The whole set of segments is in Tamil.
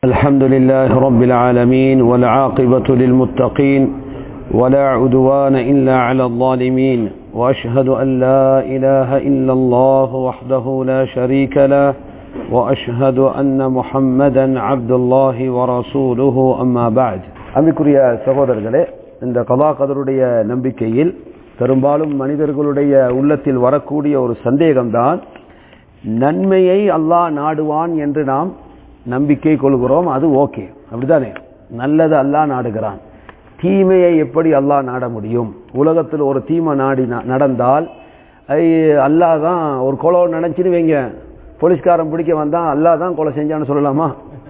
الحمد لله رب العالمين والعاقبة للمتقين ولا عدوان إلا على الظالمين وأشهد أن لا إله إلا الله وحده لا شريك له وأشهد أن محمدا عبد الله ورسوله أما بعد அன்பிற்குரிய சகோதரர்களே இந்த கதா கதருடைய நம்பிக்கையில் பெரும்பாலும் மனிதர்களுடைய உள்ளத்தில் வரக்கூடிய ஒரு சந்தேகம்தான் நன்மையை அல்லாஹ் நாடுவான் என்று நாம் நம்பிக்கை கொள்கிறோம் அது ஓகே அப்படிதானே நல்லது அல்லாஹ் நாடுகிறான் தீமையை எப்படி அல்லாஹ் நாட முடியும் உலகத்தில் ஒரு தீமை நாடி நடந்தால் அல்லாஹ் தான் ஒரு கொலை நினைச்சுன்னு வைங்க போலீஸ்காரன் பிடிக்க வந்தான் அல்லாஹ் தான் கொலை செஞ்சான்னு சொல்லலாமா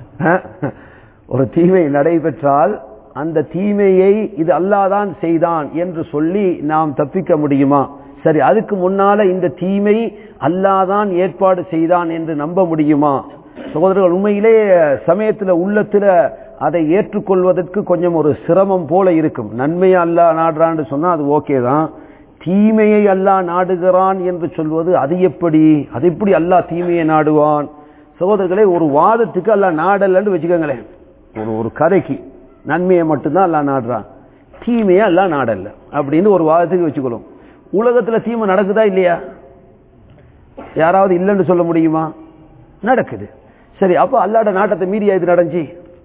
ஒரு தீமை நடைபெற்றால் அந்த தீமையை இது அல்லாஹ் தான் செய்தான் என்று சொல்லி நாம் தப்பிக்க முடியுமா சரி அதுக்கு முன்னால இந்த தீமை அல்லாதான் ஏற்பாடு செய்தான் என்று நம்ப முடியுமா சகோதரர்கள் உண்மையிலே சமயத்தில் உள்ளத்தில் அதை ஏற்றுக்கொள்வதற்கு கொஞ்சம் ஒரு சிரமம் போல இருக்கும் நன்மையை அல்லா நாடுறான்னு சொன்னா அது ஓகே தான் தீமையை அல்லாஹ் நாடுகிறான் என்று சொல்வது அது எப்படி அது எப்படி அல்லாஹ் தீமையை நாடுவான் சகோதரர்களே ஒரு வாதத்துக்கு அல்லாஹ் நாடலன்னு வச்சுக்கோங்களேன் ஒரு ஒரு கதைக்கு நன்மையை மட்டும்தான் அல்லாஹ் நாடுறான் தீமையை அல்லாஹ் நாடல்ல அப்படின்னு ஒரு வாதத்துக்கு வச்சுக்கணும் உலகத்துல தீமை நடக்குதா இல்லையா யாராவது இல்லைன்னு சொல்ல முடியுமா நடக்குது சரி அப்ப அல்லாட நாட்டத்தை மீறியா இது நடந்துச்சு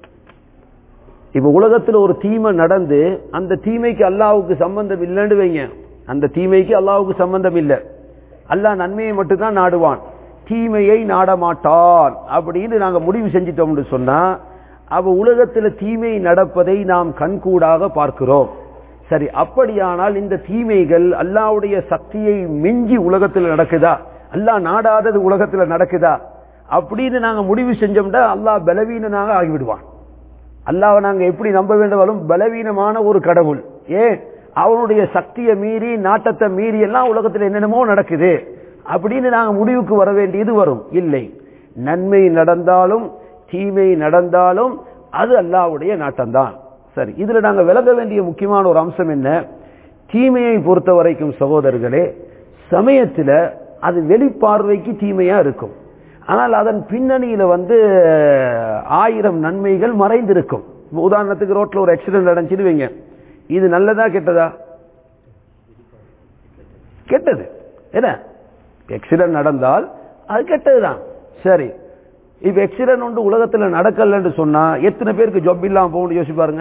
இப்ப உலகத்துல ஒரு தீமை நடந்து அந்த தீமைக்கு அல்லாவுக்கு சம்பந்தம் இல்லைன்னு வைங்க அந்த தீமைக்கு அல்லாவுக்கு சம்பந்தம் இல்லை அல்லாஹ் நன்மையை மட்டும்தான் நாடுவான் தீமையை நாடமாட்டான் அப்படின்னு நாங்க முடிவு செஞ்சிட்டோம்னு சொன்னா அவ உலகத்துல தீமை நடப்பதை நாம் கண்கூடாக பார்க்கிறோம் சரி அப்படியானால் இந்த தீமைகள் அல்லாவுடைய சக்தியை மிஞ்சி உலகத்தில் நடக்குதா அல்லாஹ் நாடாதது உலகத்தில் நடக்குதா அப்படின்னு நாங்க முடிவு செஞ்சோம்னா அல்லாஹ் பலவீனனாக ஆகிவிடுவான் அல்லாவை நாங்க எப்படி நம்ப வேண்டுமாலும் பலவீனமான ஒரு கடவுள் ஏன் அவனுடைய சக்தியை மீறி நாட்டத்தை மீறி எல்லாம் உலகத்தில் என்னென்னமோ நடக்குது அப்படின்னு நாங்க முடிவுக்கு வர வேண்டியது வரும் இல்லை நன்மை நடந்தாலும் தீமை நடந்தாலும் அது அல்லாவுடைய நாட்டம்தான் சரி இதுல நாங்க விளங்க வேண்டிய முக்கியமான ஒரு அம்சம் என்ன தீமையை பொறுத்த வரைக்கும் சகோதரர்களே சமயத்துல அது வெளிப்பார்வைக்கு தீமையா இருக்கும் ஆனால் அதன் பின்னணியில வந்து ஆயிரம் நன்மைகள் மறைந்திருக்கும் உதாரணத்துக்கு ரோட்ல ஒரு ஆக்சிடென்ட் நடந்துச்சுன்னு வைங்க இது நல்லதா கெட்டதா கெட்டது என்ன ஆக்சிடென்ட் நடந்தால் அது கெட்டதுதான் சரி இப்ப ஆக்சிடென்ட் ஒன்று உலகத்தில் நடக்கலன்னு சொன்னா எத்தனை பேருக்கு ஜாப் இல்லாம போகணும் யோசிச்சு பாருங்க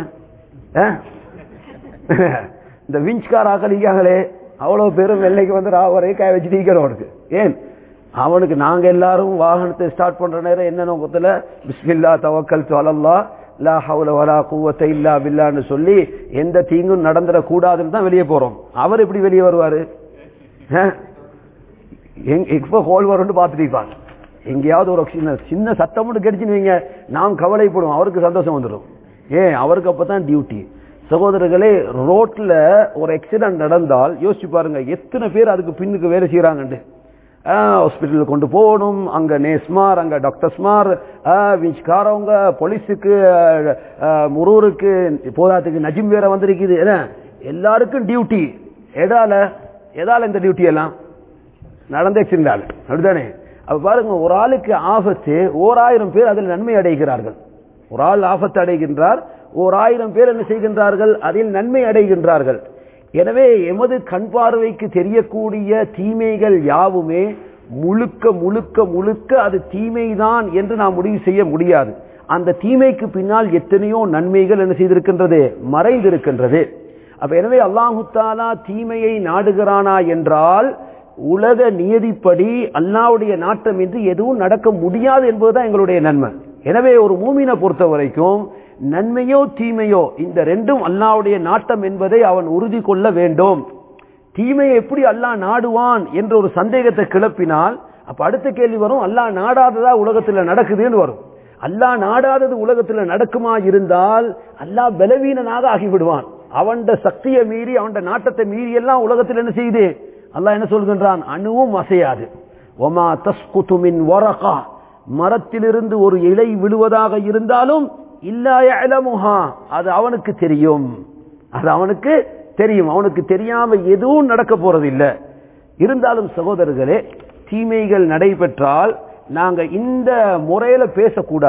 இந்த விஞ்ச்கார் ஆக்கலிக்காங்களே அவ்வளவு பேரும் வெள்ளைக்கு வந்து ராவரை காய வச்சுட்டு இருக்கிறவனுக்கு ஏன் அவனுக்கு நாங்க எல்லாரும் வாகனத்தை ஸ்டார்ட் பண்ற நேரம் என்ன நோக்கத்துல பிஸ்மில்லா தவக்கல் அலல்லா லா ஹவுல வலா குவத்தை இல்லா பில்லான்னு சொல்லி எந்த தீங்கும் நடந்துடக்கூடாதுன்னு தான் வெளியே போறோம் அவர் எப்படி வெளியே வருவாரு எப்ப கோல் வரும்னு பார்த்துட்டு இருப்பாங்க எங்கேயாவது ஒரு சின்ன சின்ன சத்தம் மட்டும் கிடைச்சுன்னு வைங்க நாம் கவலைப்படுவோம் அவருக்கு சந்தோஷம் வந்துடும் ஏன் அவருக்கு அப்பதான் டியூட்டி சகோதரர்களே ரோட்ல ஒரு ஆக்சிடென்ட் நடந்தால் யோசிச்சு பாருங்க எத்தனை பேர் அதுக்கு பின்னுக்கு வேலை செய்யறாங்கண்டு ஹாஸ்பிட்டலுக்கு கொண்டு போகணும் அங்க நேஸ்மார் அங்க டாக்டர்ஸ்மார் விஞ்ச்காரவங்க போலீஸுக்கு முரூருக்கு போதாத்துக்கு நஜிம் வேற வந்திருக்குது எல்லாருக்கும் டியூட்டி எதால எதால இந்த டியூட்டி எல்லாம் நடந்த ஆக்சிடென்டால அப்படித்தானே அப்ப பாருங்க ஒரு ஆளுக்கு ஆபத்து ஓர் ஆயிரம் பேர் அதில் நன்மை அடைகிறார்கள் ஒரு ஆள் ஆபத்து அடைகின்றார் ஓர் ஆயிரம் பேர் என்ன செய்கின்றார்கள் அதில் நன்மை அடைகின்றார்கள் எனவே எமது கண் பார்வைக்கு தெரியக்கூடிய தீமைகள் யாவுமே முழுக்க முழுக்க முழுக்க அது தீமைதான் என்று நாம் முடிவு செய்ய முடியாது அந்த தீமைக்கு பின்னால் எத்தனையோ நன்மைகள் என்ன செய்திருக்கின்றது மறைந்திருக்கின்றது அப்ப எனவே அல்லாஹு தாலா தீமையை நாடுகிறானா என்றால் உலக நியதிப்படி அல்லாவுடைய நாட்டம் என்று எதுவும் நடக்க முடியாது என்பதுதான் எங்களுடைய நன்மை எனவே ஒரு மூமினை பொறுத்த வரைக்கும் நன்மையோ தீமையோ இந்த ரெண்டும் அல்லாவுடைய நாட்டம் என்பதை அவன் உறுதி கொள்ள வேண்டும் தீமையை எப்படி அல்லாஹ் நாடுவான் என்ற ஒரு சந்தேகத்தை கிளப்பினால் அப்ப அடுத்த கேள்வி வரும் அல்லாஹ் நாடாததா உலகத்துல நடக்குதுன்னு வரும் அல்லாஹ் நாடாதது உலகத்துல நடக்குமா இருந்தால் அல்லாஹ் பலவீனனாக ஆகிவிடுவான் அவன் சக்தியை மீறி அவன் நாட்டத்தை மீறி எல்லாம் உலகத்தில் என்ன செய்யுது அல்லாஹ் என்ன சொல்கின்றான் அணுவும் அசையாது ஒமா தஸ்குதுமின் வரகா மரத்திலிருந்து ஒரு இலை விழுவதாக இருந்தாலும் இல்லாயமுஹா அது அவனுக்கு தெரியும் அது அவனுக்கு தெரியும் அவனுக்கு தெரியாம எதுவும் நடக்க போறது இல்லை இருந்தாலும் சகோதரர்களே தீமைகள் நடைபெற்றால் நாங்க இந்த முறையில பேசக்கூடாது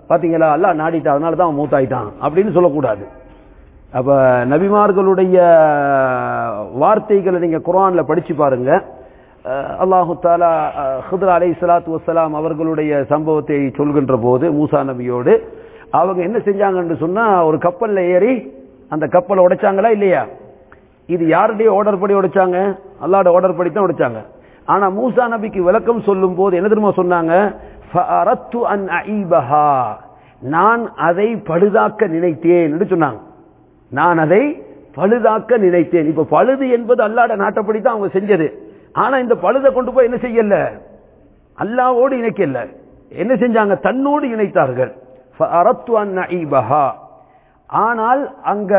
பாத்தீங்களா அல்லாஹ் நாடிட்டான் அதனால தான் அவன் மூத்தாயிட்டான் அப்படின்னு சொல்லக்கூடாது அப்ப நபிமார்களுடைய வார்த்தைகளை நீங்க குரான்ல படிச்சு பாருங்க அஹ் அல்லாஹு தாலா அஹ், ஹித்ர் அலை சலாத்து வசலாம் அவர்களுடைய சம்பவத்தை சொல்கின்ற போது மூசா நபியோடு அவங்க என்ன செஞ்சாங்கன்னு சொன்னா ஒரு கப்பல்ல ஏறி அந்த கப்பலை உடைச்சாங்களா இல்லையா இது யாருடைய ஆர்டர் படி உடைச்சாங்க அல்லாட ஆர்டர் படி தான் உடைச்சாங்க ஆனா மூசா நபிக்கு விளக்கம் சொல்லும் போது என்ன தெரியுமா சொன்னாங்க "ஃபஅரத்து அன் அஈபஹா." நான் அதை பழுதாக்க நினைத்தேன் என்று சொன்னாங்க நான் அதை பழுதாக்க நினைத்தேன் இப்ப பழுது என்பது அல்லாட நாட்டப்படி தான் அவங்க செஞ்சது ஆனா இந்த பழுதை கொண்டு போய் என்ன செய்யல அல்லாவோடு இணைக்கல என்ன செஞ்சாங்க தன்னோடு இணைத்தார்கள் ஃபஅரத்து அன் அஈபஹா. ஆனால் அங்க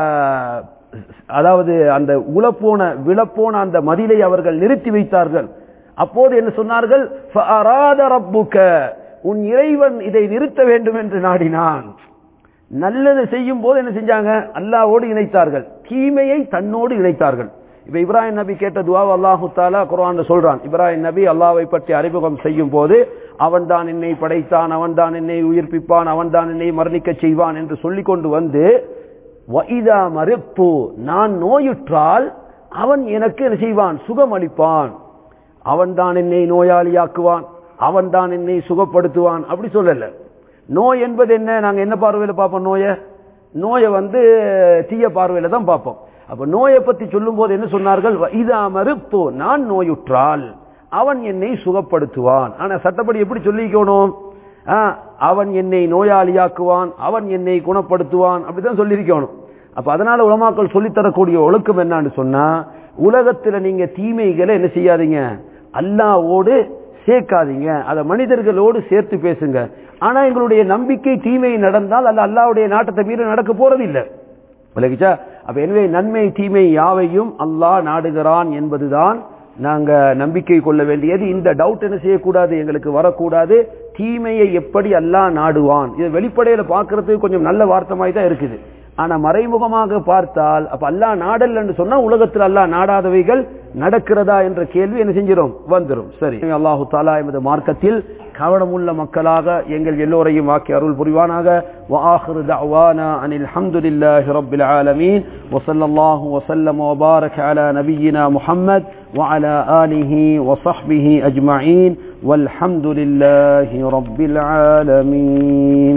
அதாவது அந்த உளப்போன விழப்போன அந்த மதிலை அவர்கள் நிறுத்தி வைத்தார்கள் அப்போது என்ன சொன்னார்கள் "ஃபஅராத ரப்புக." உன் இறைவன் இதை நிறுத்த வேண்டும் என்று நாடினான் நல்லது செய்யும் போது என்ன செஞ்சாங்க அல்லாவோடு இணைத்தார்கள் தீமையை தன்னோடு இணைத்தார்கள் இப்ப இப்ராஹிம் நபி கேட்ட துவா அல்லாஹு தாலா குர்ஆன்ல சொல்றான் இப்ராஹிம் நபி அல்லாவை பற்றி அறிமுகம் செய்யும் போது அவன் தான் என்னை படைத்தான் அவன் தான் என்னை உயிர்ப்பிப்பான் அவன் தான் என்னை மரணிக்க செய்வான் என்று சொல்லிக் கொண்டு வந்து வஇதா மறுப்பு நான் நோயுற்றால் அவன் எனக்கு என்ன செய்வான் சுகம் அளிப்பான் அவன் தான் என்னை நோயாளியாக்குவான் அவன் தான் என்னை சுகப்படுத்துவான் அப்படி சொல்லல நோய் என்பது என்ன நாங்க என்ன பார்வையில பார்ப்போம் நோயை நோயை வந்து தீய பார்வையில தான் பார்ப்போம் அப்ப நோயை பத்தி சொல்லும் போது என்ன சொன்னார்கள் இதா மறுப்பு நான் நோயுற்றால் அவன் என்னை சுகப்படுத்துவான் ஆனா சட்டப்படி எப்படி சொல்லிக்கணும் ஆ, அவன் என்னை நோயாளியாக்குவான் அவன் என்னை குணப்படுத்துவான் அப்படிதான் சொல்லியிருக்கணும் அப்ப அதனால உலமாக்கள் சொல்லித்தரக்கூடிய ஒழுக்கம் என்னன்னு சொன்னா உலகத்துல நீங்க தீமைகளை என்ன செய்யாதீங்க அல்லாவோடு சேர்க்காதீங்க அதை மனிதர்களோடு சேர்த்து பேசுங்க ஆனா எங்களுடைய நம்பிக்கை தீமை நடந்தால் அல்ல அல்லாவுடைய நாட்டத்தை மீறி நடக்க போறதில்லை விளக்கிச்சா அப்ப எனவே நன்மை தீமை யாவையும் அல்லாஹ் நாடுகிறான் என்பதுதான் நாங்க நம்பிக்கை கொள்ள வேண்டியது இந்த டவுட் என்ன செய்யக்கூடாது எங்களுக்கு வரக்கூடாது தீமையை எப்படி அல்லாஹ் நாடுவான் இது வெளிப்படையில பார்க்கறதுக்கு கொஞ்சம் நல்ல வார்த்தமாய் தான் இருக்குது ஆனா மறைமுகமாக பார்த்தால் அப்ப அல்லாஹ் நாடல் என்று சொன்னா உலகத்தில் அல்லாஹ் நாடாதவைகள் நடக்கிறதா என்ற கேள்வி என்ன செஞ்சிடும் வந்துரும் சரி அல்லாஹு தாலா எமது மார்க்கத்தில் கவனமுள்ள மக்களாக எங்கள் எல்லோரையும் ஆக்கி அருள் புரிவானாக وآخر دعوانا أن الحمد لله رب العالمين وصلى الله وسلم وبارك على نبينا محمد وعلى آله وصحبه أجمعين والحمد لله رب العالمين